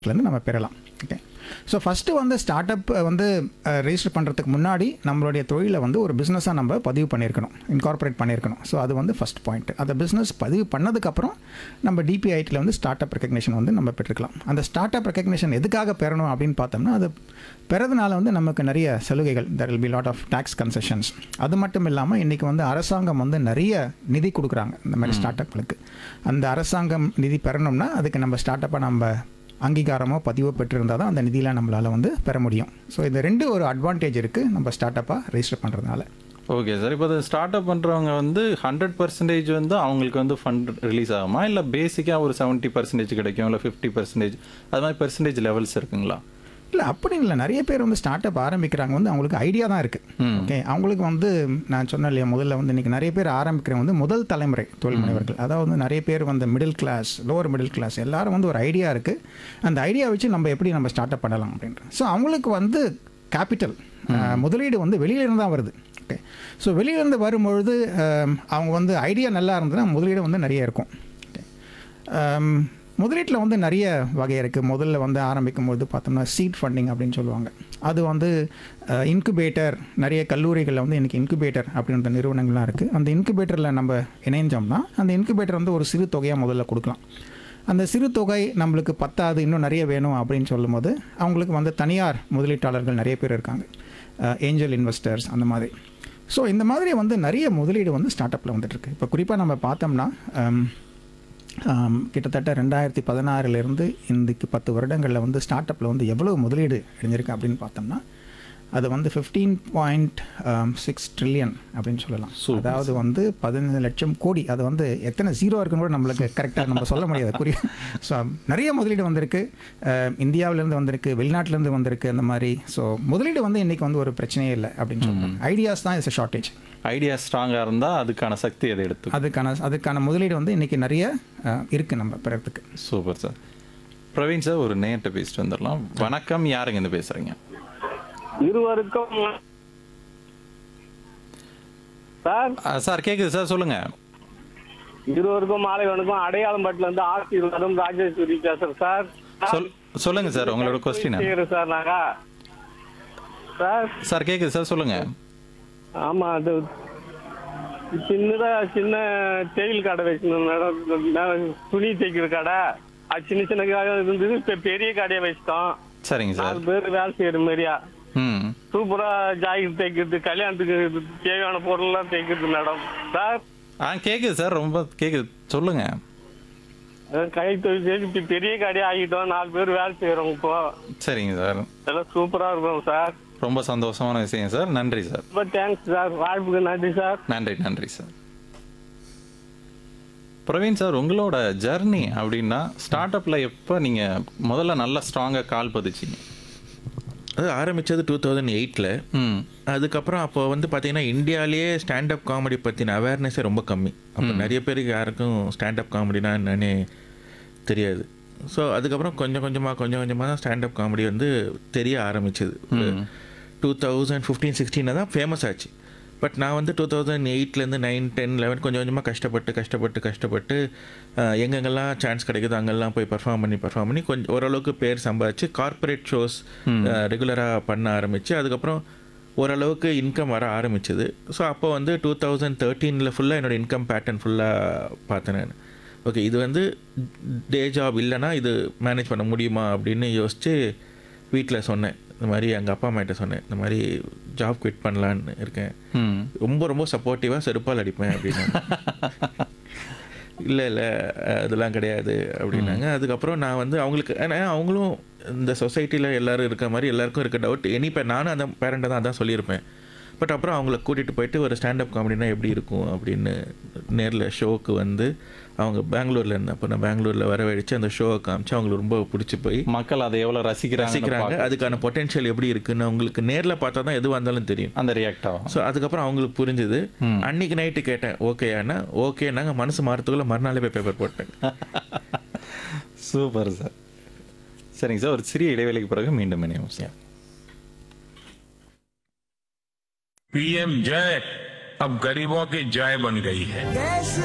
இருந்து நம்ம பெறலாம் ஓகே ஸோ ஃபஸ்ட்டு வந்து ஸ்டார்ட் அப் வந்து ரெஜிஸ்டர் பண்ணுறதுக்கு முன்னாடி நம்மளுடைய தொழிலை வந்து ஒரு பிஸ்னஸாக நம்ம பதிவு பண்ணியிருக்கணும் இன்கார்பரேட் பண்ணியிருக்கணும் ஸோ அது வந்து ஃபஸ்ட் பாயிண்ட் அந்த பிஸ்னஸ் பதிவு பண்ணதுக்கப்புறம் நம்ம டிபிஐடியில் வந்து ஸ்டார்ட் அப் ரெக்கக்னேஷன் வந்து நம்ம பெற்றுக்கலாம் அந்த ஸ்டார்ட் அப் ரெக்கக்னேஷன் எதுக்காக பெறணும் அப்படின்னு பார்த்தோம்னா அது பெறதுனால வந்து நமக்கு நிறைய சலுகைகள் there will be lot of tax concessions அது மட்டும் இல்லாமல் இன்றைக்கி வந்து அரசாங்கம் வந்து நிறைய நிதி கொடுக்குறாங்க இந்த மாதிரி ஸ்டார்ட் அப்களுக்கு அந்த அரசாங்கம் நிதி பெறணும்னா அதுக்கு நம்ம ஸ்டார்ட் அப்பை நம்ம அங்கீகாரமோ பதிவோ பெற்றிருந்தால் தான் அந்த நிதியில் நம்மளால் வந்து பெற முடியும் ஸோ இந்த ரெண்டு ஒரு அட்வான்டேஜ் இருக்குது நம்ம ஸ்டார்ட் அப்பாக ரெஜிஸ்டர் பண்ணுறதுனால ஓகே சார் இப்போ ஸ்டார்ட் அப் பண்ணுறவங்க வந்து ஹண்ட்ரட் பர்சன்டேஜ் வந்து அவங்களுக்கு வந்து ஃபண்ட் ரிலீஸ் ஆகுமா இல்லை பேசிக்காக ஒரு செவன்ட்டி பர்சன்டேஜ் கிடைக்கும் இல்லை ஃபிஃப்டி பர்சன்டேஜ் அது மாதிரி பர்சன்டேஜ் லெவல்ஸ் இருக்குங்களா இல்லை அப்படி இல்லை நிறைய பேர் வந்து ஸ்டார்ட் அப் ஆரம்பிக்கிறாங்க வந்து அவங்களுக்கு ஐடியா தான் இருக்குது ஓகே அவங்களுக்கு வந்து நான் சொன்னேன் இல்லையா முதல்ல வந்து இன்றைக்கி நிறைய பேர் ஆரம்பிக்கிறவங்க வந்து முதல் தலைமுறை தொழில் முனைவர்கள் அதாவது வந்து நிறைய பேர் வந்து middle class lower middle class எல்லாரும் வந்து ஒரு ஐடியா இருக்குது அந்த ஐடியா வச்சு நம்ம எப்படி நம்ம ஸ்டார்ட் அப் பண்ணலாம் அப்படின்ற ஸோ அவங்களுக்கு வந்து கேபிட்டல் முதலீடு வந்து வெளியிலேருந்து தான் வருது ஓகே ஸோ வெளியிலேருந்து வரும்பொழுது அஹ், அவங்க வந்து ஐடியா நல்லா இருந்ததுன்னா முதலீடு வந்து நிறைய இருக்கும் ஓகே முதலீட்டில் வந்து நிறைய வகை இருக்குது முதல்ல வந்து ஆரம்பிக்கும் போது பார்த்தோம்னா சீட் ஃபண்டிங் அப்படின்னு சொல்லுவாங்க அது வந்து இன்குபேட்டர் நிறைய கல்லூரிகளில் வந்து இன்றைக்கி இன்குபேட்டர் அப்படின்ற நிறுவனங்கள்லாம் இருக்குது அந்த இன்குபேட்டரில் நம்ம இணைஞ்சோம்னா அந்த இன்குபேட்டர் வந்து ஒரு சிறு தொகையாக முதல்ல கொடுக்கலாம் அந்த சிறு தொகை நம்மளுக்கு பத்தாது இன்னும் நிறைய வேணும் அப்படின்னு சொல்லும்போது அவங்களுக்கு வந்து தனியார் முதலீட்டாளர்கள் நிறைய பேர் இருக்காங்க ஏஞ்சல் இன்வெஸ்டர்ஸ் அந்த மாதிரி ஸோ இந்த மாதிரி வந்து நிறைய முதலீடு வந்து ஸ்டார்ட் அப்பில் வந்துட்டுருக்கு இப்போ குறிப்பாக நம்ம பார்த்தோம்னா ஹம், ஆம், கிட்டத்தட்ட ரெண்டாயிரத்தி பதினாறுலேருந்து இன்றைக்கு பத்து வருடங்களில் வந்து ஸ்டார்ட் அப்பில் வந்து எவ்வளோ முதலீடு அடைஞ்சிருக்கு அப்படின்னு பார்த்தோம்னா அது வந்து ஃபிஃப்டீன் பாயிண்ட் சிக்ஸ் ட்ரில்லியன் அப்படின்னு சொல்லலாம் அதாவது வந்து பதினஞ்சு லட்சம் கோடி அது வந்து எத்தனை ஜீரோ இருக்குன்னு கூட நம்மளுக்கு கரெக்டாக நம்ம சொல்ல முடியாது குறி ஸோ நிறைய முதலீடு வந்திருக்கு அஹ், இந்தியாவிலேருந்து வந்திருக்கு வெளிநாட்டிலேருந்து வந்திருக்கு அந்த மாதிரி ஸோ முதலீடு வந்து இன்றைக்கி வந்து ஒரு பிரச்சனையே இல்லை அப்படின்னு சொல்லுவாங்க ஐடியாஸ் தான் இஸ் ஷார்ட்டேஜ் ஐடியா ஸ்ட்ராங்காக இருந்தால் அதுக்கான சக்தி அதை எடுத்து அதுக்கான அதுக்கான முதலீடு வந்து இன்றைக்கி நிறைய அஹ், இருக்கு நம்ம பெறத்துக்கு சூப்பர் சார் பிரவீன் சார் ஒரு நேர்கிட்ட பேசிட்டு வந்துடலாம் வணக்கம் யாருங்க இருந்து பேசுகிறீங்க இருவருக்கும் சார் சார் கேட்குது சார் சொல்லுங்கள் இருவருக்கும் மாலை வணக்கம் அடையாளம்பட்டில இருந்து ஆசீர்வாதம் ராஜேஸ்வரி பேசுறேன் சார் சொல் சொல்லுங்கள் சார் உங்களோட கொஸ்டின் செய்யறோம் சார் நாங்க சார் சார் கேட்குது சார் சொல்லுங்கள் ஆமா அது சின்னதா சின்ன டெயில் கடை வச்சிருந்தோம் மேடம் நான் துணி தைக்கிற கடை அது சின்ன சின்ன கடை இருந்தது இப்ப பெரிய கடையை வச்சிட்டோம் சரிங்க சார் நாலு பேர் வேலை செய்யற மாதிரியா ம் சூப்பரா ஜாக்கெட் தைக்கிறது கல்யாணத்துக்கு தேவையான பொருள் எல்லாம் தைக்கிறது மேடம் சார் ஆ கேட்குது சார் ரொம்ப கேட்குது சொல்லுங்கள் அதான் கை தொழில் செய்து இப்ப பெரிய கடையா ஆகிட்டோம் நாலு பேர் வேலை செய்யறோம் இப்போ சரிங்க சார் எல்லாம் சூப்பரா இருக்கும் சார் ரொம்ப சந்தோஷமான விஷயம் சார் நன்றி சார் ரொம்ப தேங்க்ஸ் சார் வாய்ப்புக்கு நன்றி சார் நன்றி நன்றி சார் பிரவீன் சார் உங்களோட ஜர்னி அப்படின்னா ஸ்டார்ட் அப்பில் எப்போ நீங்கள் முதல்ல நல்லா ஸ்ட்ராங்காக கால் பதிச்சிங்க அது ஆரம்பித்தது டூ தௌசண்ட் எயிட்டில் ம் அதுக்கப்புறம் அப்போ வந்து பார்த்தீங்கன்னா இந்தியாவிலேயே ஸ்டாண்டப் காமெடி பற்றின அவேர்னஸே ரொம்ப கம்மி அப்போ நிறைய பேருக்கு யாருக்கும் ஸ்டாண்டப் காமெடினா என்னன்னே தெரியாது ஸோ அதுக்கப்புறம் கொஞ்சம் கொஞ்சமாக கொஞ்சம் கொஞ்சமாக தான் ஸ்டாண்டப் காமெடி வந்து தெரிய ஆரம்பிச்சது டூ தௌசண்ட் ஃபிஃப்டீன் சிக்ஸ்டீனில் தான் ஃபேமஸ் ஆச்சு பட் நான் வந்து டூ தௌசண்ட் எயிட்லேருந்து நைன் டென் லெவன் கொஞ்சம் கொஞ்சமாக கஷ்டப்பட்டு கஷ்டப்பட்டு கஷ்டப்பட்டு அஹ், எங்கெங்கெல்லாம் சான்ஸ் கிடைக்குதோ அங்கெல்லாம் போய் பர்ஃபார்ம் பண்ணி பர்ஃபார்ம் பண்ணி கொஞ்சம் ஓரளவுக்கு பேர் சம்பாதிச்சு கார்ப்பரேட் ஷோஸ் ரெகுலராக பண்ண ஆரம்பித்து அதுக்கப்புறம் ஓரளவுக்கு இன்கம் வர ஆரம்பிச்சது ஸோ அப்போ வந்து டூ தௌசண்ட் தேர்ட்டீனில் ஃபுல்லாக என்னோட இன்கம் பேட்டர்ன் ஃபுல்லாக பார்த்தேன் நான் ஓகே இது வந்து டே ஜாப் இல்லைன்னா இது மேனேஜ் பண்ண முடியுமா அப்படின்னு யோசித்து வீட்டில் சொன்னேன் இந்த மாதிரி எங்கள் அப்பா அம்மாட்ட சொன்னேன் இந்த மாதிரி ஜாப் குவிட் பண்ணலான்னு இருக்கேன் ம் ரொம்ப ரொம்ப சப்போர்ட்டிவாக செருப்பால் அடிப்பேன் அப்படின்னு இல்லை இல்லை அதெல்லாம் கிடையாது அப்படின்னாங்க அதுக்கப்புறம் நான் வந்து அவங்களுக்கு ஏன்னா அவங்களும் இந்த சொசைட்டியில் எல்லாரும் இருக்க மாதிரி எல்லாருக்கும் இருக்க டவுட் எனி பே நானும் அந்த பேரண்ட்டை தான் அதான் சொல்லியிருப்பேன் பட் அப்புறம் அவங்கள கூட்டிகிட்டு போயிட்டு ஒரு ஸ்டாண்டப் காமெடினா எப்படி இருக்கும் அப்படின்னு நேரில் ஷோவுக்கு வந்து அவங்க பெங்களூரில் இருந்தேன் அப்போ நான் பெங்களூரில் வரவழைச்சு அந்த ஷோவை காமிச்சு அவங்களுக்கு ரொம்ப பிடிச்சி போய் மக்கள் அதை எவ்வளோ ரசிக்கிறாங்க ரசிக்கிறாங்க அதுக்கான பொட்டென்ஷியல் எப்படி இருக்குன்னு அவங்களுக்கு நேரில் பார்த்தா தான் எதுவாக இருந்தாலும் தெரியும் அந்த ரியாக்ட் ஆகும் ஸோ அதுக்கப்புறம் அவங்களுக்கு புரிஞ்சுது அன்னைக்கு நைட்டு கேட்டேன் ஓகேண்ணா ஓகேனாங்க மனசு மாறத்துக்குள்ள மறுநாளே போய் பேப்பர் போட்டேன் சூப்பர் சார் சரிங்க சார் ஒரு சிறிய இடைவேளைக்கு பிறகு மீண்டும் இணையும் சார் पीएम जय अब गरीबों की जय बन गई है